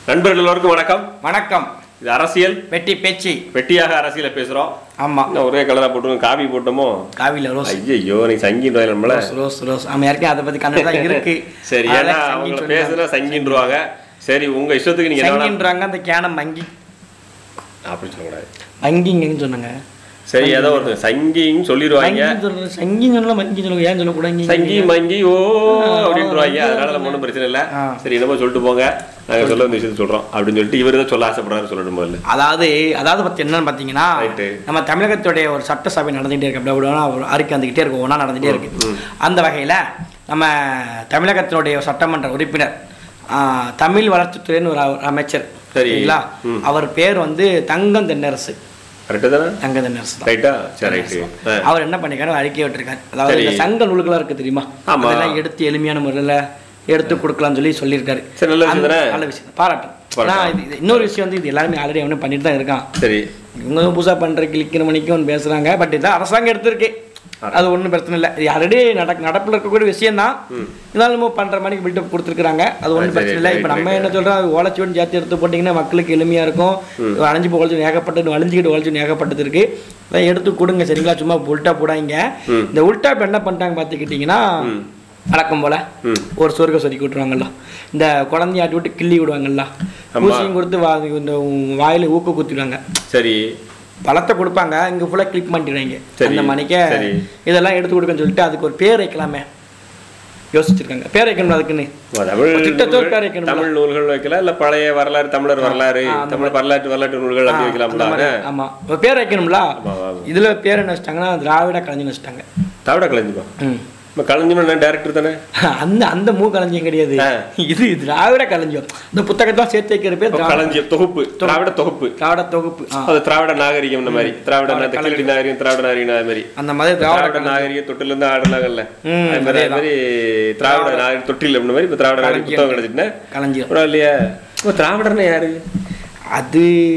நண்பர்கள் எல்லோருக்கும் வணக்கம் வணக்கம் இது அரசியல் வெட்டி பேச்சு வெட்டியாக அரசியல பேசுறோம் ஆமா என்ன ஒரே கலரா போட்டு காபி போட்டோமோ காவில ரோஸ் ஐயோ நீ சங்கி நம்மள ரோஸ் ரோஸ் ரோஸ் ஆமா யாருக்கும் அதை பத்தி கண்ணு தான் இருக்கு சரி அதெல்லாம் ஏன்னா சங்கின்னு அவங்கள சொல்லிட்டாங்க. பேசுனா சங்கின்றுவாங்க சரி உங்க இஷ்டத்துக்கு நீங்க என்ன வேணா- சங்கின்றாங்க அந்த கேனம் மங்கி அப்படி சொல்லக்கூடாது மங்கிங்கன்னு சொன்னாங்க சரி ஏதோ ஒரு சங்கின்னு சொல்லிடுவாங்க மங்கின்னு சொல்றது சங்கின்னு சொல்லலாம் மங்கி சொல்லுங்க ஏன் சொல்லக்கூடாது சங்கி மங்கி ஓ அப்படின்றாங்க அதனால நம்ம ஒன்றும் பிரச்சனை இல்லை ஆ. சரி என்னமோ சொல்லிட்டு போங்க நாங்க சொல்ல வந்த விஷயத்தை சொல்றோம் அப்படின்னு சொல்லிட்டு இவர் தான் சொல்ல ஆசைப்படுறாரு சொல்லணும் முதல்ல அதாவது அதாவது பத்தி என்னன்னு பாத்தீங்கன்னா Right. நம்ம தமிழகத்துடைய ஒரு சட்டசபை நடந்துகிட்டே இருக்கு அப்படி அப்படி ஒரு அறிக்கை வந்துகிட்டே இருக்கு ஒன்றா நடந்துகிட்டே இருக்கு அந்த வகையில நம்ம தமிழகத்தினுடைய ஒரு சட்டமன்ற உறுப்பினர் ஆ, தமிழ் வளர்ச்சித்துறைன்னு ஒரு அவ- அமைச்சர் சரி. சரிங்களா ம். அவர் பேர் வந்து தங்கம் தென்னரசு கரெக்டு தானே தங்க தென்னரசு தான் ரைட்டா சரி ரைட்டு ஆ. அவர் என்ன பண்ணிருக்காரு அறிக்கை விட்டுருக்காரு அதாவது சரி. இந்த சங்க நூல்களா இருக்கு தெரியுமா ஆமா. அதெல்லாம் எடுத்து எளிமையான முறையில் எடுத்து கொடுக்கலாம்னு சொல்லி சொல்லியிருக்காரு சரி, நல்ல விஷயம் அந்த- தானே? நல்ல விஷயம் பாராட்டு பாராட்டு. ஆனா, இது- இது இன்னொரு விஷயம் வந்து இது எல்லாருமே ஆல்ரெடி அவனே பண்ணிட்டு தான் இருக்கான் சரி இவங்க புதுசாக பண்ணுற கிளிக்கிற மணிக்கும் ஒன்று பேசுகிறாங்க பட் இதான் அரசாங்கம் எடுத்திருக்கு அது ஒன்றும் பிரச்சனை இல்லை இது ஆல்ரெடி நடக்க நடப்பில் இருக்கக்கூடிய விஷயம் தான் இருந்தாலும் நம்ம பண்ணுற மணிக்கு பில்டப் கொடுத்துருக்காங்க அது ஒன்றும் சரி, பிரச்சனை இல்லை இப்போ right, நம்ம right. என்ன சொல்கிறோம் ஓலைச்சுவன் சேர்த்து எடுத்து போட்டிங்கன்னா மக்களுக்கு எளிமையாக இருக்கும் அழிஞ்சு போய் ஒழிச்சு ஏகப்பட்டது அழிஞ்சிக்கிட்டு ஒழிச்சு ஏகப்பட்டது இருக்கு அதான் எடுத்து கொடுங்க சரிங்களா சும்மா உல்ட்டா போடாங்க இந்த உல்ட்டா இப்போ என்ன பண்ணிட்டாங்க பார்த்துக்கிட்டிங்கன்னா வழக்கம் போல ம். ஒரு சொர்க்க சொதுக்கி விட்டுருவாங்கல்ல இந்த குழந்தையாட்டி விட்டு கிள்ளி விடுவாங்கல்ல ஆமா. ஊசியும் கொடுத்து வா இந்த வாயில ஊக்க குத்திடுவாங்க சரி பழத்தை கொடுப்பாங்க இங்க ஃபுல்லா கிளிக் பண்ணிடுவாங்க சரி, அந்த மணிக்கே சரி. இதெல்லாம் எடுத்து கொடுக்கன்னு சொல்லிட்டு அதுக்கு ஒரு பேர் வைக்கலாமே யோசிச்சிருக்காங்க பேர் வைக்கணும் அதுக்குன்னு தமிழ் ஒரு திட்டத்தோடு நூல்கள், பேர் வைக்கணும்ல. தமிழ் நூல்கள் வைக்கலாம் இல்ல பழைய வரலாறு தமிழர் வரலாறு ஆ, அந்த தமிழ் வரலாற்று வரலாற்று நூல்கள் அப்படி அந்த வைக்கலாம்ல மாதிரி, ஆமா ஒரு பேர் வைக்கணும்ல ஆமா, ஆமா. இதுல பேர் என்ன வச்சிட்டாங்கன்னா திராவிட கலைஞன்னு வச்சிட்டாங்க தாவிட கலைஞ்சுப்பா ம். இப்போ கலைஞனா டேரக்டர் தானே அந்த அந்த மூ களஞ்சியம் கிடையாது ஆ. இது திராவிட களஞ்சியம் இந்த புத்தகத்தை சேர்த்து வைக்கிற பேர் திராவிட களஞ்சியம் தொகுப்பு திராவிட தொகுப்பு திராவிட தொகுப்பு ஆ. அது திராவிட நாகரிகம் இந்த மாதிரி திராவிட திராவிட நா- கீழடி நாகரிகம் திராவிட நாகரிகம் அது மாதிரி அந்த மாதிரி திராவிட திராவிட நாகரிக தொட்டில இருந்து ஆடுனாங்கல்ல ம், அது மாதிரி அது அதேதான். மாதிரி திராவிட நாகரிக தொட்டில் அப்படின்ற மாதிரி இப்போ திராவிட நாகரிக களஞ்சியம். புத்தகம் கிடைச்சிட்டுனா களஞ்சியம் அப்புறம் இல்லையா இப்போ திராவிடர்னா யாரு அது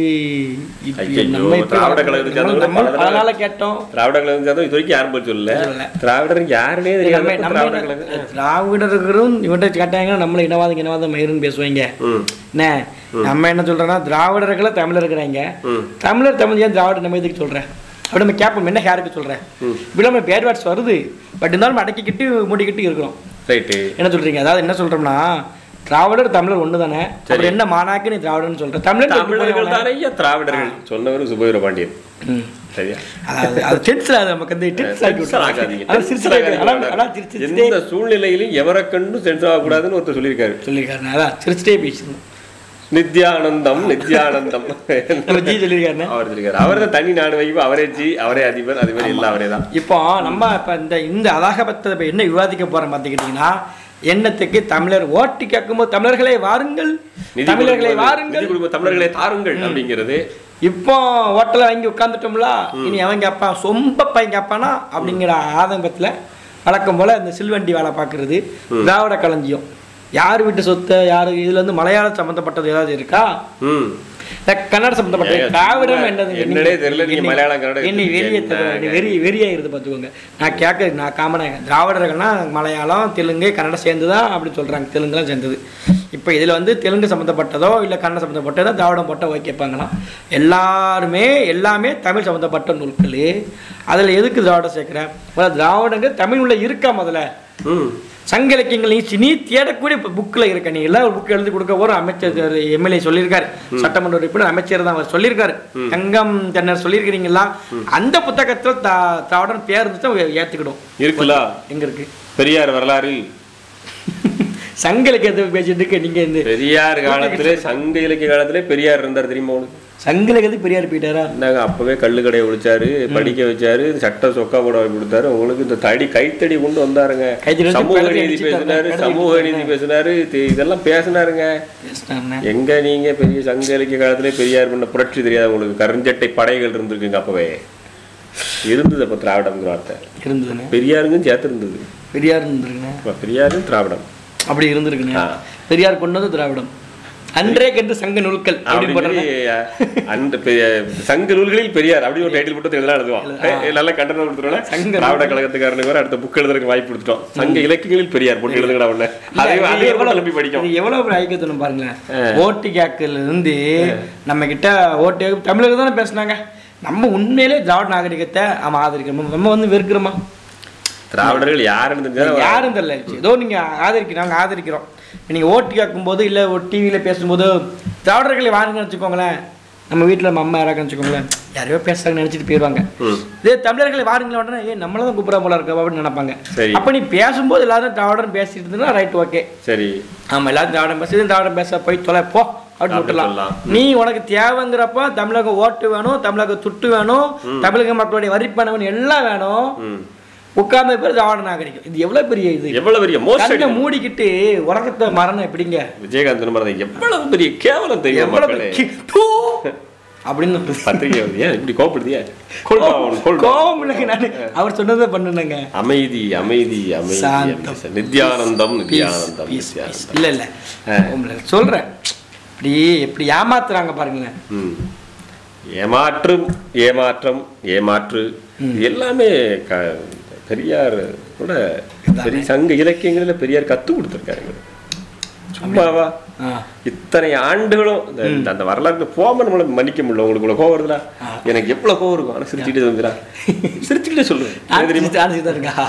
இப்ப ஐயையோ, நம்ம இப்ப திராவிட கழகத்துக்கு நம்ம- அது நம்ம பல பல நாளா கேட்டோம் திராவிட கழகம் சேர்ந்தோம் இது வரைக்கும் யாரும் போய் சொல்லல சொல்லல. திராவிடர் யாருன்னே நம்ம தெரியாத நம்ம திராவிட என்ன- கழகம் திராவிடர்களும் இவன்கிட்ட கேட்டாங்கன்னா நம்மள இனவாதம் இனவாதம் மயிருன்னு பேசுவாங்க ம் என்ன நம்ம என்ன சொல்றோம்னா திராவிடர்களை தமிழர் இருக்கிறாங்க ம். தமிழர் தமிழ் ஏன் திராவிட நம்ம எதுக்கு சொல்றேன் அப்படி நம்ம கேட்போம் என்ன ஹேருக்கு சொல்றேன் விளம்பர பேர் வேர்ட்ஸ் வருது பட் இருந்தாலும் அடக்கிக்கிட்டு மூடிக்கிட்டு இருக்கிறோம் ரைட்டு என்ன சொல்றீங்க அதாவது என்ன சொல்றோம்னா திராவிடர் தமிழர் ஒண்ணு தானே அப்புறம் என்ன மானாக்கு நீ திராவிடர்னு சொல்ற தமிழர் தமிழர்கள் தானே ஐயா திராவிடர்கள் சொன்னவர் சுபவீர பாண்டியன் ம். சரியா அதாவது அது டென்ஷன் அது நமக்கு வந்து டென்ஷன் ஆக்கி டென்ஷன் ஆகாதீங்க. விட்டுரும். அதான் டென்ஷன் சிரிச்சுட்டே ஆகாதீங்க. அதான் அதான் சிரிச்சு சிரிச்சுட்டே எந்த சூழ்நிலையிலும் எவரை கண்டும் டென்ஷன் ஆகக்கூடாதுன்னு ஒருத்தர் சொல்லியிருக்காரு சொல்லியிருக்காருண்ணே அதான் சிரிச்சுட்டே பேசணும் நித்யானந்தம் நித்யானந்தம் நம்ம ஜி சொல்லியிருக்காருண்ணே அவர் சொல்லியிருக்காரு அவர் தான் தனி நாடு வைப்பு அவரே ஜி அவரே அதிபர் அது மாதிரி எல்லாம் அவரே தான் இப்போ நம்ம இப்போ இந்த இந்த அதாகபத்தை இப்போ என்ன விவாதிக்க போறோம் பார்த்துக்கிட்டிங்கன்னா எண்ணத்துக்கு தமிழர் ஓட்டு கேட்கும்போது தமிழர்களே வாருங்கள் நிதி தமிழர்களை கொடுக்கும்போது, வாருங்கள் நிதி கொடுக்கும் தமிழர்களை தாருங்கள் அப்படிங்கிறது இப்போ ஹோட்டலில் வாங்கி உட்காந்துட்டோம்ல இனி அவன் கேட்பான் சொம்ப பையன் கேட்பானா அப்படிங்கிற ஆதங்கத்தில் வழக்கம் போல இந்த சில்வண்டி வேலை பார்க்கறது திராவிட களஞ்சியம் யார் வீட்டு சொத்து யார் இதுல இருந்து மலையாளம் சம்மந்தப்பட்டது ஏதாவது இருக்கா ம் இந்த கன்னட சம்மந்தப்பட்டது ஏங்க, திராவிடம் சும்மா என்னது என்னன்னே தெரியல, நீங்க மலையாளம், கன்னடம் என்னை எடுத்துட்டீங்க. வெறிய என்னங்க? வெறி வெறியாயிருது பார்த்துக்கோங்க நான் கேட்க நான் காமனா திராவிடர்கள்னா மலையாளம் தெலுங்கு கன்னடம் சேர்ந்து தான் அப்படி சொல்றாங்க தெலுங்குலாம் சேர்ந்தது இப்போ இதில் வந்து தெலுங்கு சம்மந்தப்பட்டதோ இல்லை கன்னடம் சம்மந்தப்பட்டதோ திராவிடம் போட்டால் ஓகே கேட்பாங்களாம் எல்லாருமே எல்லாமே தமிழ் சம்மந்தப்பட்ட நூல்கள் அதில் எதுக்கு திராவிடம் சேர்க்குறேன் முதல்ல திராவிடங்க தமிழ் உள்ள இருக்கா முதல்ல ம் சங்க இலக்கியங்கள் நீ நீ தேடக்கூடிய புக்கில் இருக்க நீ எல்லாம் ஒரு புக் எழுதி கொடுக்க ஒரு அமைச்சர் எம்எல்ஏ சொல்லியிருக்காரு சட்டமன்ற உறுப்பினர் அமைச்சர் தான் அவர் சொல்லியிருக்காரு தங்கம் தென்னர் சொல்லியிருக்கிறீங்களா அந்த புத்தகத்தில் தா திராவிடன் பேர் இருந்துச்சு ஏற்றுக்கிடும் இருக்குல்ல எங்க இருக்கு பெரியார் வரலாறு சங்க இலக்கியத்தை பேசிட்டு இருக்க நீங்க இந்த பெரியார் காலத்திலே சங்க இலக்கிய காலத்திலே பெரியார் இருந்தார் தெரியுமா உனக்கு சங்க இலக்கியத்துக்கு பெரியார் போயிட்டாரா என்னங்க அப்பவே கல்லு கடையை ஒழிச்சாரு படிக்க வச்சாரு சட்ட சொக்கா போட வாங்கி கொடுத்தாரு உங்களுக்கு இந்த தடி கைத்தடி கொண்டு வந்தாருங்க கைத்தடி வச்சு சமூக பிளவு நீதி அடிச்சுட்டாங்க. பேசினாரு பிளவு சமூக நீதி பேசினாரு தி- இதெல்லாம் பேசினாருங்க பேசினாருண்ணே. எங்க நீங்க பெரிய சங்க இலக்கிய காலத்திலே பெரியார் பண்ண புரட்சி தெரியாது உங்களுக்கு கருஞ்சட்டை படைகள் இருந்திருக்குங்க அப்பவே இருந்தது அப்ப திராவிடம்ங்கிற வார்த்தை இருந்ததுண்ணே பெரியாருங்க சேர்த்து இருந்தது பெரியார் இருந்திருக்குண்ணே அப்ப பெரியாரும் திராவிடம் அப்படி இருந்திருக்குண்ணே ஆ. பெரியார் கொண்டது திராவிடம் அன்றே கண்டு சங்க நூல்கள் அப்படின்னு அப்படின்னு போடுறேன் சொல்லி அந்த பெ- சங்க நூல்களில் பெரியார் அப்படி ஒரு டைட்டில் போட்டு எழுதலாம் எழுதுவோம் ஏய், நல்ல கண்டனம் கொடுத்துருவோம் சங்க திராவிட கழகத்துக்காரனுக்கு வேற அடுத்த புக் எழுதுறதுக்கு வாய்ப்பு கொடுத்துட்டோம் சங்க இலக்கியங்களில் பெரியார் போட்டு எழுதுங்கடா உடனே அதே இது அதே எவ்வளவு- நம்பி படிக்கும் இது எவ்வளவு பெரிய ஐக்கியத்தனம் பாருங்களேன் ஓட்டு கேக்கல இருந்து நம்ம கிட்ட ஓட்டு தமிழர்கள் தானே பேசுனாங்க நம்ம உண்மையிலே திராவிட நாகரிகத்தை அவன் ஆதரிக்கிறோம் நம்ம வந்து வெறுக்கிறோமா திராவிடர்கள் யாருன்னு தெரிஞ்சா யாரும் தெரியல ஏதோ நீங்க ஆதரிக்கிறோம் நாங்கள் ஆதரிக்கிறோம் நீங்க ஓட்டு கேட்கும்போது இல்ல ஒரு டிவியில பேசும்போது திராவிடர்களை வாருங்கன்னு வச்சுக்கோங்களேன் நம்ம வீட்டுல நம்ம அம்மா யாராவது வச்சுக்கோங்களேன் யாரையோ பேசுறாங்கன்னு நினைச்சிட்டு போயிடுவாங்க ம். இதே தமிழர்களை வாருங்களேன் உடனே ஏ நம்மள தான் கூப்பிடா போல இருக்க அப்படின்னு நினைப்பாங்க சரி. அப்ப நீ பேசும்போது எல்லாரும் திராவிடம் பேசிட்டு இருந்தா ரைட் ஓகே சரி ஆமா எல்லாரும் திராவிடம் பேசுறது திராவிடம் பேச போய் தொலை போ அப்படின்னு அப்படி விட்டுலாம் சொல்லலாம். நீ உனக்கு தேவைங்கிறப்ப தமிழக ஓட்டு வேணும் தமிழக துட்டு வேணும் தமிழக மக்களுடைய வரிப்பணம் வேணும் எல்லாம் வேணும் ம். உட்கார்ந்த பேர் திராவிட நாகரிகம் இது எவ்வளவு பெரிய இது எவ்வளவு பெரிய மோசடி கண்ணை மூடிக்கிட்டு உலகத்தை மரணம் எப்படிங்க விஜயகாந்த் மறந்த எவ்வளவு பெரிய கேவலம் தெரியும் எவ்வளவு மக்களே கி- தூ! அப்படின்னு பத்திரிகை வருது ஏன் இப்படி கோபப்படுதியா கொள்வா அவன் கொள்வா கோபம் இல்லைங்க நான் அவர் சொன்னதை பண்ணுனேங்க அமைதி அமைதி அமைதி சாந்தம். அமைதி. Nithyanandam Nithyanandam Peace, peace. நித்யானந்தம் இல்ல இல்ல உங்களை சொல்றேன் இப்படி எப்படி ஏமாத்துறாங்க பாருங்களேன் ம். ஏமாற்றும் ஏமாற்றம் ஏமாற்று இது எல்லாமே க- பெரியார் கூட பெரிய சங்க இலக்கியங்களில் பெரியார் கத்து கொடுத்துருக்காருங்க சும்மாவா ஆ. இத்தனை ஆண்டுகளும் இந்த- இந்த- அந்த வரலாறு போகாம நம்மள மன்னிக்க முடியல உங்களுக்கு இவ்வளவு கோவம் வருதுடா எனக்கு எவ்வளவு கோவம் இருக்கும் ஆனா சிரிச்சுக்கிட்டே வந்துடா சிரிச்சுக்கிட்டே சொல்லுவேன் நான் தெரியுமா சிரிச்சு தான் இருக்கா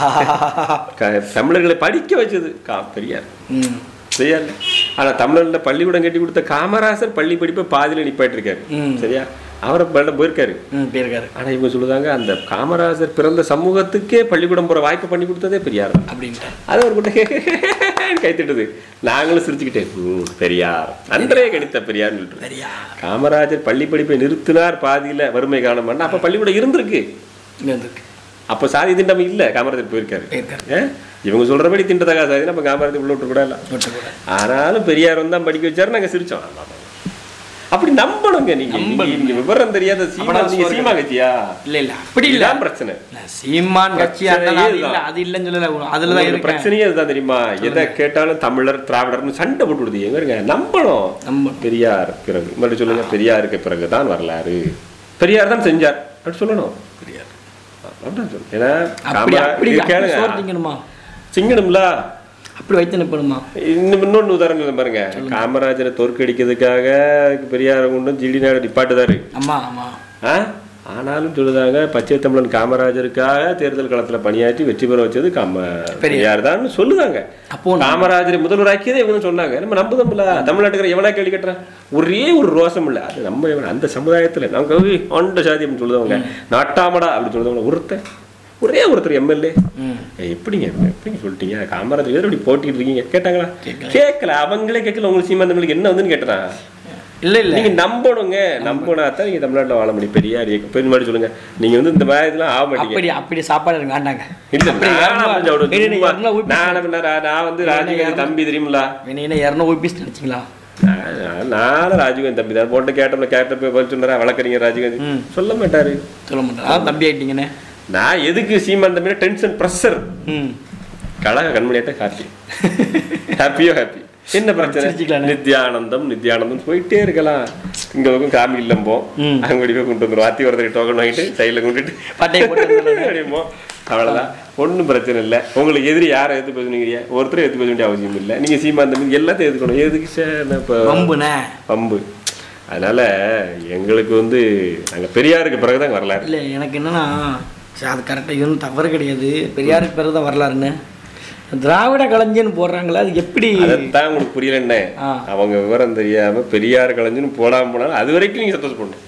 க- தமிழர்களை படிக்க வச்சது கா பெரியார் ம் பெரியார் ஆனா தமிழர்ல பள்ளிக்கூடம் கட்டி கொடுத்த காமராசர் பள்ளி படிப்பை பாதியில நிப்பாட்டி இருக்காரு ம். சரியா அவரை பள்ள போயிருக்காரு ம் போயிருக்காரு ஆனா இவங்க சொல்லுதாங்க அந்த காமராஜர் பிறந்த சமூகத்துக்கே பள்ளிக்கூடம் போற வாய்ப்பு பண்ணி கொடுத்ததே பெரியார் தான் அப்படின்ட்டு அது ஒரு கூட்ட கைத்திட்டது நாங்களும் சிரிச்சுக்கிட்டே "ம், பெரியார் அன்றே கணித்த பெரியார் சரியா காமராஜர் பள்ளி படிப்பை நிறுத்தினார் பாதியில வறுமை காரணம் அப்ப பள்ளிக்கூடம் இருந்திருக்கு இங்க வந்திருக்கு அப்ப சாதி திண்டம் இல்ல காமராஜர் போயிருக்காரு போயிருக்காரு ஏ? இவங்க சொல்றபடி திண்டத்தகா சாதி நம்ம காமராஜர் உள்ள விட்டு கூட இல்ல விட்டு கூட ஆனாலும் பெரியார் வந்து தான் படிக்க வச்சாரு நாங்க சிரிச்சோம் ஆமா, ஆமா. அப்படி நம்பணுங்க நீங்க நம்பணும். நீங்க விவரம் தெரியாத சீமா அப்ப நான் நீங்க சொல்றேன். சீமா கட்சியா இல்ல இல்ல அப்படி இல்ல இதுதான் பிரச்சனை இல்ல, சீமான் கட்சியா இருந்தாலும் அது இல்ல இதுதான். அது இல்லைன்னு சொல்லல அதுல தான் உங்களுக்கு இருக்கேன் பிரச்சனையே அதுதான் தெரியுமா எதை கேட்டாலும் தமிழர் திராவிடர்னு சண்டை போட்டு விடுது எங்க இருங்க நம்பணும் நம்ம பெரியார் பிறகு மறுபடியும் சொல்லுங்க பெரியாருக்கு பிறகு தான் வரலாறு பெரியார் தான் செஞ்சார் அப்படி சொல்லணும் பெரியார் அப்படிதான் சொல்லணும் ஏன்னா அப்படி காமரா- அப்படி இது அப்படி கேளுங்க சோறு திங்கணுமா சிங்கணும்ல அப்படி வைத்து நிற்பணுமா இன்னும் இன்னொன்று உதாரணம் சொல்றேன் பாருங்க காமராஜரை தோற்கடிக்கிறதுக்காக பெரியாரை கொண்டு ஜிடி நாடு நிப்பாட்டுதாரு ஆமா ஆமா ஆ? ஆனாலும் சொல்லுதாங்க பச்சை தமிழன் காமராஜருக்காக தேர்தல் களத்துல பணியாற்றி வெற்றி பெற வச்சது காம பெரியார் தான் சொல்லுதாங்க அப்போ காமராஜரை முதல்வராக்கியதே இவங்க சொன்னாங்க நம்ம நம்புதம்ல தமிழ்நாட்டுக்கு எவனா கேள்வி கேட்டுறேன் ஒரே ஒரு ரோசம் இல்ல அது நம்ம எவன- அந்த சமுதாயத்துல நாங்க "ஏய், ஆண்ட சாதி அப்படின்னு சொல்லுதவங்க நாட்டாமடா அப்படின்னு சொல்லுதவங்க ஒருத்தன் ஒரே ஒருத்தர் எம்எல்ஏ ம் எப்படிங்க எப்படிங்க சொல்லிட்டீங்க காமராஜர் வேற இப்படி போட்டிட்டு இருக்கீங்க கேட்டாங்களா கேட்கல அவங்களே கேட்கல உங்களுக்கு சீமாந்தங்களுக்கு என்ன வந்துன்னு கேட்டுறான் இல்ல இல்ல நீங்க நம்பணுங்க நம்பினா தான் நீங்க தமிழ்நாட்டுல வாழ முடியும் பெரியார் இயக்கம் பெருமாடி சொல்லுங்க நீங்க வந்து இந்த மாதிரி இதெல்லாம் ஆக மாட்டீங்க அப்படி அப்படி சாப்பாடு எனக்கு வேண்டாங்க இல்ல அப்படி நான் இரநூறு- அப்படி சாப்பிடுவேன். இரு, இரு, சும்மா. இரநூறு ஊப்பி- நான் என்ன பண்ணேன்? நான் வந்து ராஜீவ்காந்தி தம்பி தெரியுங்களா என்ன இரநூறு பீஸ் நினைச்சிங்களா நான் நானும் ராஜீவ்காந்தி தம்பி தான் போட்டு கேட்டோம்ல கேட்ட போய் பதில் சொன்னாரா வழக்கறிஞர் ராஜீவ்காந்தி ம். சொல்ல மாட்டாரு சொல்ல மாட்டேன் அதான் தம்பி ஆயிட்டீங்கண்ணே நான் எதுக்கு சீமான் தம்பி டென்ஷன் ப்ரெஷர் ம் கழக கண்மணியாட்ட ஹாப்பி ஹாப்பியோ ஹாப்பி என்ன பிரச்சனை சிரிச்சுக்கலானே. நித்யானந்தம் நித்யானந்தம் போயிட்டே இருக்கலாம் இங்க பக்கம் காமி இல்லம்போம் ம். அங்க போய் கொண்டு வந்துரும் அத்தி ஒருத்தருக்கு டோக்கன் வாங்கிட்டு சைடில் கொண்டுட்டு பட்டையை போட்டு வந்துடலாம். அப்படிமோ அவ்வளவுதான் ஒண்ணும் பிரச்சனை இல்லை உங்களுக்கு எதிரி யாரை எடுத்து பேசுனீங்க ஒருத்தரை எடுத்து பேச வேண்டிய அவசியம் இல்லை நீங்க சீமாந்தம் எல்லாத்தையும் எதுக்கணும் எதுக்கு சார் நான் இப்போ வம்புண்ணே பம்பு அதனால எங்களுக்கு வந்து நாங்க பெரியாருக்கு பிறகுதான் வரலாறு இல்லை எனக்கு என்னன்னா சரி, அது கரெக்டாக இதுவும் தவறு கிடையாது பெரியாருக்கு பிறகு தான் வரலாறுன்னு திராவிட கலைஞன் போடுறாங்களா அது எப்படி அதைத்தான் உங்களுக்கு புரியல என்ன ஆ. அவங்க விவரம் தெரியாம பெரியார் கலைஞன்னு போடாம போனாலும் அது வரைக்கும் நீங்க சந்தோஷப்படணும்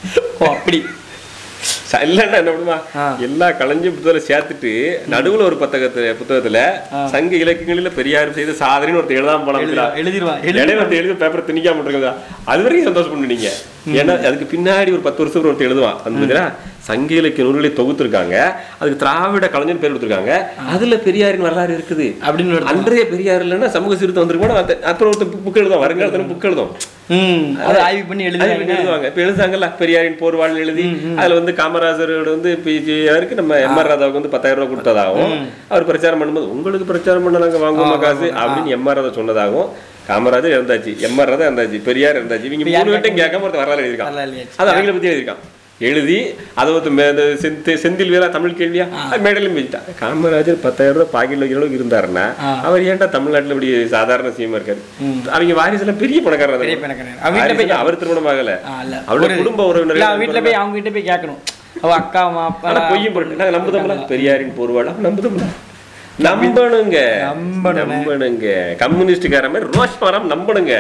ஓ அப்படி ச- இல்லைன்னா என்ன பண்ணுமா ஆ. எல்லா கலைஞர் புத்தகத்துல சேர்த்துட்டு நடுவுல ஒரு புத்தகத்துல புத்தகத்துல சங்க இலக்கியங்களில பெரியார் செய்த சாதனைன்னு ஒருத்தர் எழுதாம போனா எழுதிருவா எழுதிருவா இடையில ஒருத்தர் எழுதி பேப்பர் திணிக்காம இருக்கா அது வரைக்கும் சந்தோஷப்படணும் நீங்க ஏன்னா அதுக்கு பின்னாடி ஒரு பத்து வருஷம் ஒருத்தர் எழுதுவான் அந்த மாதிரி சங்க இலக்கிய நூல்களை தொகுத்திருக்காங்க அதுக்கு திராவிட கலைஞர் பேர் கொடுத்திருக்காங்க அதுல பெரியாரின் வரலாறு இருக்குது அப்படின்னு ஒரு- அன்றைய பெரியார் இல்லைன்னா சமூக சீர்திருத்தம் வந்திருக்கோம் அப்புறம் ஒருத்தர் புக் எழுதும் வருங்காலத்துல புக் எழுதும் ம் அதை ஆய்வு பண்ணி அது இப்படி எழுதுறாங்க எழுதுவாங்க இப்ப எழுதுறாங்கல்ல பெரியாரின் போர்வாள் எழுதி அதுல வந்து காமராஜரோட வந்து பிஜிஆருக்கு நம்ம எம் ஆர் ராதாவுக்கு வந்து பத்தாயிரம் ரூபாய் கொடுத்ததாகவும் அவர் பிரச்சாரம் பண்ணும்போது உங்களுக்கு பிரச்சாரம் பண்ண நாங்க வாங்குவோமா காசு அப்படின்னு எம் ஆர் ராதா சொன்னதாகவும் காமராஜர் இருந்தாச்சு எம்ஆர் ராதா இருந்தாச்சு பெரியார் இருந்தாச்சு இவங்க இப்ப யார் மூணு பேட்டையும் கேட்காம ஒருத்தர் வரலாறு எழுதியிருக்கான் வரலாறு எழுதியாச்சு. அது அவங்கள பத்தி எழுதியிருக்கான் எழுதி அதை ஒருத்தர் மே- இந்த செந்தி- செந்தில் வீரா தமிழ் கேள்வியா அது மேடையிலும் பேசிட்டான் காமராஜர் பத்தாயிரம் ரூபாய் பாக்கெட்ல வைக்கிற அளவுக்கு இருந்தாருன்னா ஆ. அவர் ஏன்டா தமிழ்நாட்டுல இப்படி சாதாரண சீமா இருக்காரு அவங்க வாரிசுல பெரிய பணக்காரர் பெரிய பணக்காரர். அவங்க வீட்டுல போய் அவர் திருமணம் ஆகல ஆ, இல்ல. அவருடைய ஒரு- குடும்ப இல்ல, உறவினர்கள் அவ வீட்டுல போய் அவங்க கிட்ட போய் கேட்கணும் அவ அக்கா மாப்பா ஆனா பொய்யும் போட்டு நாங்க நம்புதோம்ல பெரியாரின் பொருவாள் அப்ப நம்புதோம்ல நம்பணுங்க நம்பணும். நம்பணுங்க கம்யூனிஸ்டுக்கார மாதிரி ரோஷ் மரம் நம்பணுங்க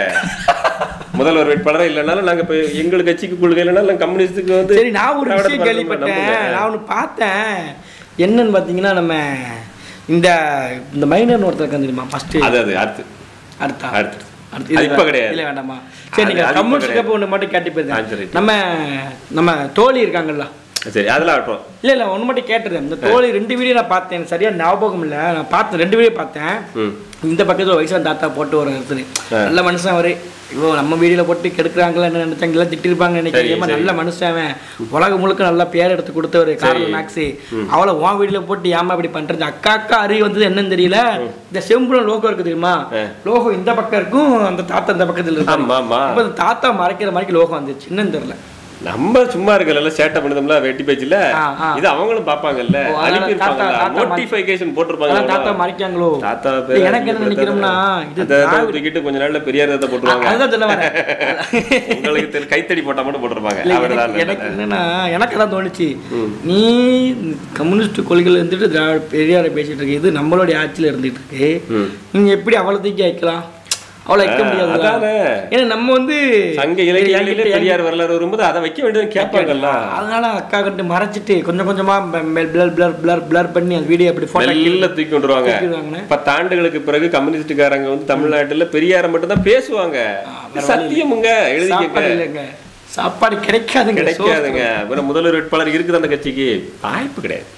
முதல்வர் வேட்பாளரா இல்லைனாலும் நாங்க இப்ப எங்கள் கட்சிக்கு கொள்கை இல்லைனாலும் நாங்க கம்யூனிஸ்டுக்கு வந்து சரி நான் ஒரு திராவிட விஷயம் பழக்கம் கேள்விப்பட்டேன் நம்புங்க. நான் ஒன்று பார்த்தேன் என்னன்னு பார்த்தீங்கன்னா நம்ம இந்த இந்த மைனர் ஒருத்தர் இருக்கான் தெரியுமா ஃபர்ஸ்ட் அது அது அடுத்து அடுத்தா அடுத்து அடுத்து அது இது இப்ப வே- கிடையாது. இல்ல வேண்டாமா சரி அது- நீங்க அது இப்ப கம்யூனிஸ்ட் கிடையாது. கப் ஒன்று மட்டும் கேட்டு ஆ, போயிருந்தேன் சரி. நம்ம நம்ம தோழி இருக்காங்கல்ல சரி அதெல்லாம் ஆட்டம் இல்ல இல்ல ஒன்று மட்டும் கேட்டுருந்தேன் இந்த தோழி ரெண்டு வீடியோ நான் பார்த்தேன் எனக்கு சரியா ஞாபகம் இல்ல நான் பார்த்தேன் ரெண்டு வீடியோ பார்த்தேன் ம் இந்த பக்கத்துல ஒரு வயசான தாத்தா போட்டு ஒரு இடத்துல நல்ல மனுஷன் அவரு இவ்வளோ நம்ம வீடியோல போட்டு கெடுக்குறாங்களா என்ன நினைச்சாங்க எல்லாம் திட்டிருப்பாங்க நினைக்கிறேன் சரி, ஏம்மா, சரி. நல்ல மனுஷன் அவன் உலகம் முழுக்க நல்லா பேர் எடுத்து கொடுத்தவர் கார்ல் மேக்ஸி அவளை உன் வீடியோல போட்டு ஏமா இப்படி பண்றது அக்கா அக்கா அறிவு வந்தது என்னன்னு தெரியல இந்த செம்புலம் லோகோ இருக்கு தெரியுமா லோகோ இந்த பக்கம் இருக்கும் அந்த தாத்தா இந்த பக்கத்துல இருக்கு ஆமா ஆமா அப்ப அந்த தாத்தா மறைக்கிற மாதிரி லோகோ வந்துச்சு என்னன்னு தெரியல நம்ம சும்மா இருக்கல சேட்டை பண்ணுதோம்ல வெட்டி பேச்சுல ஆ, ஆ. இது அவங்களும் பாப்பாங்கல்ல ஓ, அதனால அனுப்பியிருப்பாங்கல்ல தாத்தா- தாத்தா மாத்தி- நோட்டிபிகேஷன் அதான் போட்டிருப்பாங்க தாத்தா மறைக்காங்களோ தாத்தா இல்ல, எனக்கு என்ன நினைக்கிறோம்னா இது அந்த திராவிட- தூக்கிட்டு கொஞ்ச நாள்ல பெரியார் ரத்த போட்டுருவாங்க அதுதான் சொல்ல வரேன் உங்களுக்கு தெரி- கைத்தடி போட்டா மட்டும் போட்டிருப்பாங்க இல்ல, அவர்தான் எனக்கு- எனக்கு என்னன்னா எனக்கு அதான் தோணுச்சு நீ கம்யூனிஸ்ட் கொள்கையில இருந்துட்டு திராவிட பெரியாரை பேசிட்டு இருக்கு இது நம்மளுடைய ஆட்சியில இருந்துட்டு இருக்கு ம். நீங்க எப்படி அவளை தூக்கி வைக்கலாம் அவளை வைக்க முடியாது அதானே. ஏன்னா நம்ம வந்து சங்க இலக்கியங்களிலே என்கிட்ட- பெரியார் வரலாறு வரும்போது அதை வைக்க வேண்டியது கேட்பாங்கல்ல அதனால அக்கா கிட்ட மறைச்சிட்டு கொஞ்சம் கொஞ்சமா பிளர் பிளர் பிளர் பிளர் பண்ணி அந்த வீடியோ அப்படி போட்டோ மெல்ல தூக்கி கொண்டுருவாங்க தூக்கிடுவாங்கண்ணே. பத்து ஆண்டுகளுக்கு பிறகு கம்யூனிஸ்டுக்காரங்க வந்து தமிழ்நாட்டுல பெரியாரை மட்டும் தான் பேசுவாங்க சத்தியமுங்க எழுதிக்க சாப்பாடு இல்லைங்க சாப்பாடு கிடைக்காதுங்க கிடைக்காதுங்க அப்புறம் முதல்வர் வேட்பாளர் இருக்குது அந்த கட்சிக்கு வாய்ப்பு கிடையாது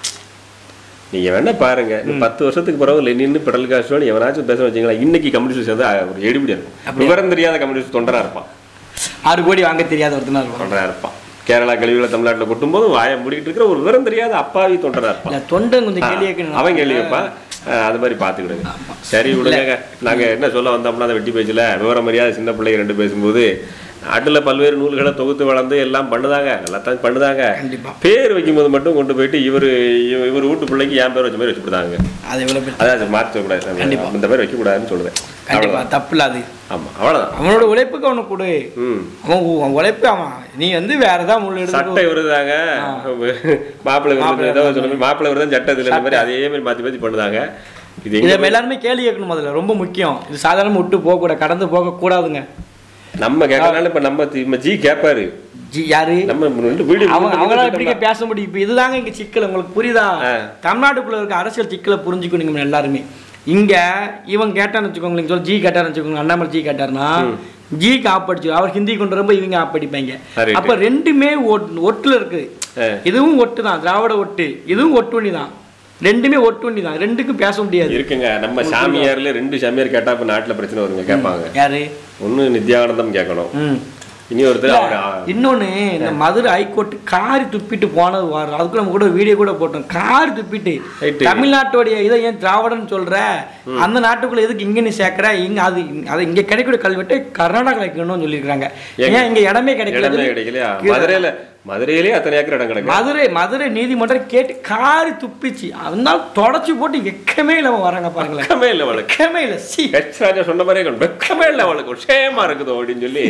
நீங்க வேணா பாருங்க இந்த பத்து வருஷத்துக்கு பிறகு லெனின்னு பெடல் காஸ்ட்ரோன்னு எவனாச்சும் பேச வச்சீங்களா இன்னைக்கு கம்யூனிஸ்ட் சேர்ந்து ஒரு எடுபடி இருக்கும் விவரம் தெரியாத கம்யூனிஸ்ட் தொண்டரா இருப்பான் ஆறு கோடி வாங்க தெரியாத ஒருத்தனா இருப்பான் தொண்டரா இருப்பான் கேரளா கழிவுகளை தமிழ்நாட்டுல கொட்டும் போது வாயை மூடிக்கிட்டு இருக்கிற ஒரு விவரம் தெரியாத அப்பாவி தொண்டரா இருப்பான் இல்ல தொண்டன் கொஞ்சம் கேள்வி கேட்கணும் அவன் கேள்வி வைப்பான் அஹ் அது மாதிரி பார்த்துக்கிடுங்க சரி விடுங்க நாங்க என்ன சொல்ல வந்தோம்னா அந்த வெட்டி பேச்சுல விவரம் அறியாத சின்ன பிள்ளைங்க ரெண்டு பேசும்போது நாட்டில் பல்வேறு நூல்களை தொகுத்து வளர்ந்து எல்லாம் பண்ணுதாங்க எல்லாத்தான் பண்ணுதாங்க கண்டிப்பா பேர் வைக்கும்போது மட்டும் கொண்டு போயிட்டு இவர் இவர் வீட்டு பிள்ளைக்கு என் பேர் வச்ச மாதிரி வச்சுக்கிட்டாங்க அது எவ்வளவு பேர் அதான் மாற்றக்கூடாது இந்த மாதிரி வைக்கக்கூடாதுன்னு சொல்லுவேன் கண்டிப்பா தப்பு இல்ல அது ஆமா அவ்வளவுதான் அவனோட உழைப்புக்கு அவனுக்கு கொடு ம் அவன் உ- அவன் உழைப்பு அவன் நீ வந்து வேற ஏதாவது முள் எடுத்து சட்டை வருதாங்க மாப்பிள்ளை வருது ஏதோ சொன்ன மாப்பிள்ளை வருதான் சட்டை இதுல இந்த மாதிரி அதே மாதிரி மாத்தி மாத்தி பண்ணுதாங்க இது இதை எங்க நம்ம எல்லாருமே கேள்வி கேட்கணும் முதல்ல ரொம்ப முக்கியம் இது சாதாரண விட்டு போக கூட கடந்து போக கூடாதுங்க நம்ம கேட்கறதுனால இப்ப நம்ம தி- நம்ம ஜி கேட்பாரு ஜி யாரு நம்ம ரெண்டு வீடியோ அவங்க அவங்களால எப்படிங்க பேச முடியும் இப்போ இதுதாங்க இங்க சிக்கல் உங்களுக்கு புரியுதா ஆ. தமிழ்நாட்டுக்குள்ள இருக்க அரசியல் சிக்கலை புரிஞ்சுக்கணும் நீங்க எல்லாருமே இங்க இவன் கேட்டான்னு வச்சுக்கோங்களேன் சொல்லி ஜி கேட்டான்னு வச்சுக்கோங்க அண்ணாமலை ஜி கேட்டாருன்னா ஜிக்கு ஆப்படிச்சு அவர் ஹிந்தி கொண்டு வரும்போது இவங்க ஆப்படிப்பாங்க Correct. அப்ப ரெண்டுமே ஒட்- ஒட்டுல இருக்குது ஆ. இதுவும் ஒட்டு தான் திராவிட ஒட்டு இதுவும் ஒட்டுண்ணி தான் ரெண்டுமே ஒட்டுண்ணி தான் ரெண்டுக்கும் பேச முடியாது இருக்குங்க நம்ம சாமியார்ல ரெண்டு சாமியார் கேட்டா இப்ப நாட்டுல பிரச்சனை வருங்க கேட்பாங்க யாரு ஒண்ணு நித்யானந்தம் கேட்கணும் ம் இனி ஒருத்தர் அவர் ஆ, இன்னொன்னு இந்த மதுரை ஹைகோர்ட் காரி துப்பிட்டு போனது வரும் அதுக்கு நம்ம கூட வீடியோ கூட போட்டோம் காரி துப்பிட்டு Right. தமிழ்நாட்டுடைய இதை ஏன் திராவிடன்னு சொல்ற அந்த நாட்டுக்குள்ள எதுக்கு இங்க நீ சேர்க்கிற இங்க அது அது இங்க கிடைக்கக்கூடிய கல்வெட்டு கர்நாடகா வைக்கணும்னு சொல்லியிருக்காங்க ஏங்க? ஏன் இங்க இடமே கிடைக்கல இடமே கிடைக்கலையா மதுரையில மதுரையிலே அத்தனை ஏக்கர் இடம் கிடக்கு மதுரை மதுரை நீதிமன்றம் கேட்டு காரி துப்பிச்சு அதனால தொடச்சி போட்டு வெக்கமே இல்லாம வராங்க பாருங்களேன் வெக்கமே இல்லை அவளுக்கு வெக்கமே இல்ல சி ஹெச் ராஜா சொன்ன மாதிரியே இருக்கணும். வெக்கமே இல்லை அவளுக்கு ஷேமா இருக்குது அப்படின்னு சொல்லி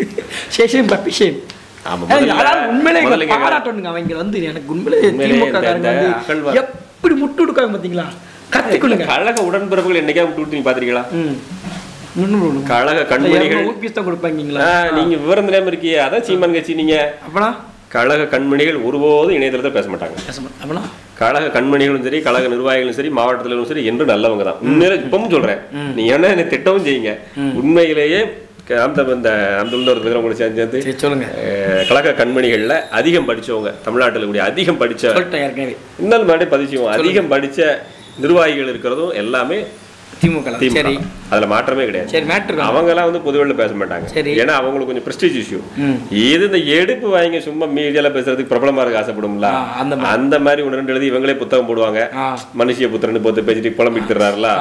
சேஷம் பப்பி ஷேம் ஆமா முதல்ல அதாவது உண்மையிலே முதல்ல எங்களை கேட்கறேன். பாராட்டணுங்க அவங்க வந்து எனக்கு உண்மையிலே உண்மையிலே திமுக இந்த- காரங்க இந்த வந்து அகழ்வா- எப்படி முட்டு கொடுக்காங்க பாத்தீங்களா கத்திக்கொள்ளுங்க கழக உடன்பிறப்புகள் என்னைக்கா விட்டு விட்டு நீங்க பாத்திருக்கீங்களா ம் இன்னும் ஒண்ணு. கழக கண்மணிகள் ஊபிஸ் தான் கொடுப்பாங்களா ஆ, நீங்க விவரம் தெரியாம இருக்கியே அதான் சீமான் கட்சி நீங்க அப்பனா கழக கண்மணிகள் ஒருபோதும் இணையதளத்தை பேச மாட்டாங்க அப்பனா கழக கண்மணிகளும் சரி கழக நிர்வாகிகளும் சரி மாவட்டத்திலும் சரி என்று நல்லவங்க தான் உண்மையில இப்பவும் சொல்றேன் நீ என்ன என்ன திட்டமும் செய்யுங்க உண்மையிலேயே க- அந்த இந்த அந்த உள்ள ஒரு உங்களை சேர்ந்து சேர்ந்து சரி சொல்லுங்க அஹ், கழக கண்மணிகள்ல அதிகம் படிச்சவங்க தமிழ்நாட்டுல கூடிய அதிகம் படிச்ச சொல்லிட்டேன் ஏற்கனவே இன்னொரு மாதிரி பதிச்சுவோம் அதிகம் படிச்ச நிர்வாகிகள் இருக்கிறதும் எல்லாமே திமுக ல. திமுக சரி தான். அதுல மாற்றமே கிடையாது சரி மேட்ரு அவங்க எல்லாம் வந்து பொதுவெளில பேச மாட்டாங்க சரி. ஏன்னா அவங்களுக்கு கொஞ்சம் பிரஸ்டீஜ் இஷ்யூ ம் இது இந்த எடுப்பு வாங்கி சும்மா மீடியால பேசுறதுக்கு பிரபலமா இருக்க ஆசைப்படும்ல ஆ, அந்த மாதிரி. அந்த மாதிரி ஒன்று ரெண்டு எழுதி இவங்களே புத்தகம் போடுவாங்க ஆ மனுஷிய புத்திரன்னு போட்டு பேசிட்டு புலம்பிட்டு தர்றாருல ஆ.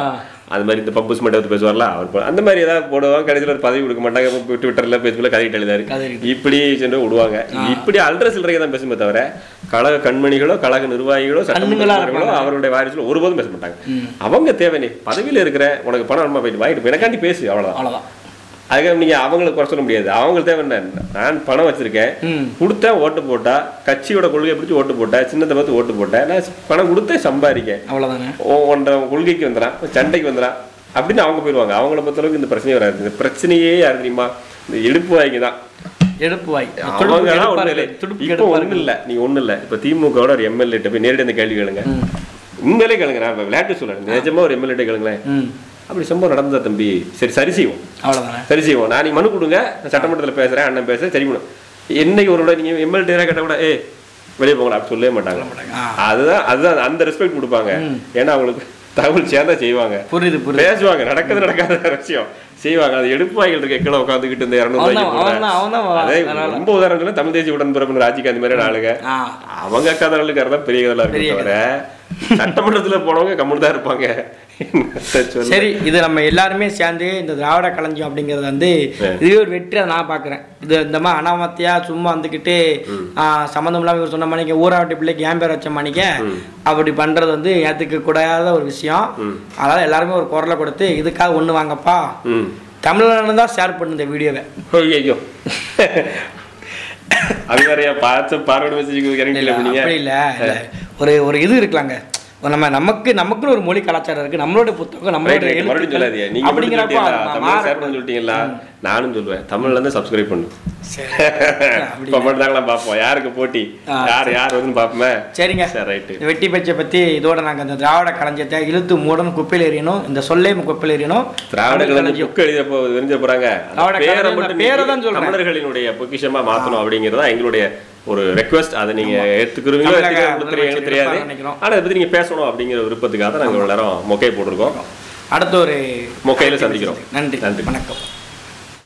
அது மாதிரி இந்த பம்பு மட்டும் வந்து பேசுவார்ல அவர் போ- அந்த மாதிரி ஏதாவது போடுவாங்க கடைசியில் ஒரு பதவி கொடுக்க மாட்டாங்க இப்ப ட்விட்டர்ல பேஸ்புக்ல கதைட்டு எழுதாரு கதையிட்டு. இப்படி சென்று விடுவாங்க இப்படி அல்ற சில்லறையை தான் பேசுமே தவிர கழக கண்மணிகளோ கழக நிர்வாகிகளோ கண்ணுங்களா சட்டமன்றங்களோ அவருடைய வாரிசுல ஒருபோதும் பேச மாட்டாங்க அவங்க தேவை நீ பதவியில இருக்கிற உனக்கு பணம் வேணுமா போயிட்டு வாங்கிட்டு போ. எனக்காண்டி பேசு அவ்வளவுதான் அவ்வளோதான் அதுக்காக நீங்க அவங்களுக்கு குறை சொல்ல முடியாது அவங்களுக்கு தேவை என்ன நான் பணம் வச்சிருக்கேன் ம் கொடுத்தேன் ஓட்டு போட்டா கட்சியோட கொள்கையை பிடிச்சி ஓட்டு போட்டேன் சின்னத்தை பார்த்து ஓட்டு போட்டேன் நான் பணம் கொடுத்தேன் சம்பாதிக்கேன் அவ்வளோதானே ஒன்றரை கொள்கைக்கு வந்துடான் சண்டைக்கு வந்துடான் அப்படின்னு அவங்க போயிடுவாங்க அவங்கள பொறுத்தளவுக்கு இந்த பிரச்சனையே வராது இந்த பிரச்சனையே யாரு தெரியுமா இந்த எடுப்பு வாங்கி தான் எடுப்பு வாய் அவங்க ஒண்ணு இல்லை துடுப்பு இப்போ எடுப்பா ஒண்ணும் இல்ல நீ ஒண்ணும் இல்ல இப்ப திமுகவோட ஒரு எம்எல்ஏ போய் நேரடி அந்த கேள்வி கேளுங்க ம் உண்மையிலே கேளுங்க நான் இப்ப விளையாட்டு சொல்றேன் நிஜமா ஒரு எம்எல்ஏ கேளுங்களேன் ம் அப்படி சம்பவம் நடந்ததா தம்பி சரி சரி செய்வோம் அவ்வளோதானே சரி செய்வோம் நான் நீ மனு கொடுங்க நான் சட்டமன்றத்தில் பேசுறேன் அண்ணன் பேசுறேன் சரி பண்ணும் என்னைக்கு ஒரு நீங்க எம்எல்ஏ கேட்ட கூட ஏ வெளியே போங்கடா அப்படி சொல்லவே மாட்டாங்க ஆ அதுதான் அதுதான் அந்த ரெஸ்பெக்ட் கொடுப்பாங்க ஏன்னா அவங்களுக்கு தகவல் சேர்ந்தா செய்வாங்க புரியுது புரியுது பேசுவாங்க நடக்கிறது நடக்காத வேற விஷயம் செய்வாங்க அது எடுப்பாய்கள் இருக்க கீழே உட்காந்துக்கிட்டு இந்த இரநூறு அவன் தான் ரூபாய்க்கு அவன் தான் அவன் தான் அதே அதனால ரொம்ப உதாரணம் சொன்னா தமிழ் தேசிய உடன்பிறப்பு ராஜிகாந்த் மாதிரி ஆளுங்க ஆ அவங்க கதறலுக்கு தான் பெரிய கதலா இருக்கு தவிர சட்டமன்றத்துல போனவங்க கம்முன்னு தான் இருப்பாங்க என்னத்த சொல்ல. சரி இது நம்ம எல்லாருமே சேர்ந்து இந்த திராவிட களஞ்சியம் அப்படிங்கிறது வந்து இதுவே ஒரு வெற்றியை நான் பார்க்குறேன் இது இந்த மாதிரி அனாமத்தியா சும்மா வந்துக்கிட்டு சம்மந்தம் இல்லாமல் இவர் சொன்ன மணிக்கு ஊராவட்டி பிள்ளைக்கு ஏன் பேர் வச்ச மணிக்க அப்படி பண்ணுறது வந்து ஏற்றுக்க கூடாத ஒரு விஷயம் அதனால் எல்லாருமே ஒரு குரலை கொடுத்து இதுக்காக ஒன்று வாங்கப்பா ம் தமிழ்நாடு தான் ஷேர் பண்ணு இந்த வீடியோவை ஐயோ அது வேறையா பார்த்து பார்வையோட மெசேஜ் கரெக்ட் இல்லை பண்ணீங்க அப்படி இல்லை இல்லை ஒரு ஒரு இது இருக்கலாங்க ஒரு நம்ம நமக்கு நமக்குன்னு ஒரு மொழி கலாச்சாரம் இருக்கு நம்மளோட புத்தகம் Right, நம்மளோட right. மறுபடியும் சொல்லாதீங்க நீங்க அப்படிங்கிறப்ப அப்படிங்கிறப்ப தமிழ் மாற- ஷேர் பண்ண சொல்லிட்டீங்களா நானும் சொல்லுவேன் தமிழ்ல இருந்து சப்ஸ்கிரைப் பண்ணு சரி. இப்ப மட்டும் தாங்களா பார்ப்போம் யாருக்கு போட்டி ஆ, யார் யார் வந்து பார்ப்போமே சரிங்க சரி ரைட்டு இந்த வெட்டி பேச்சை பற்றி இதோட நாங்கள் இந்த திராவிட களஞ்சியத்தை இழுத்து மூடணும் குப்பையில் எறியணும் இந்த சொல்லே குப்பையில் எறியணும் திராவிட தமிழ் கலந்து களஞ்சியம். புக் எழுத போ தெரிஞ்ச போறாங்க அந்த திராவிட பேரை கலந்து மட்டும் இந்த பேரை நீங்க தான் சொல்றேன். தமிழர்களினுடைய பொக்கிஷமா மாத்தணும் அப்படிங்கறதா எங்களுடைய ஒரு ரெக்வஸ்ட் அதை நீங்க ஏத்துக்கிறீங்களோ தமிழக ஏத்துக்கிறீங்களோ தெரியும் எங்களுக்கு தெரியாது முதலமைச்சர் நினைக்கிறோம். ஆனா அதை பத்தி நீங்க பேசணும் அப்படிங்கிற விருப்பத்துக்காக தான் நாங்க இவ்வளவு நேரம் மொக்கை போட்டிருக்கோம் அடுத்த ஒரு மொக்கையில சந்திக்கிறோம் நன்றி நன்றி வணக்கம்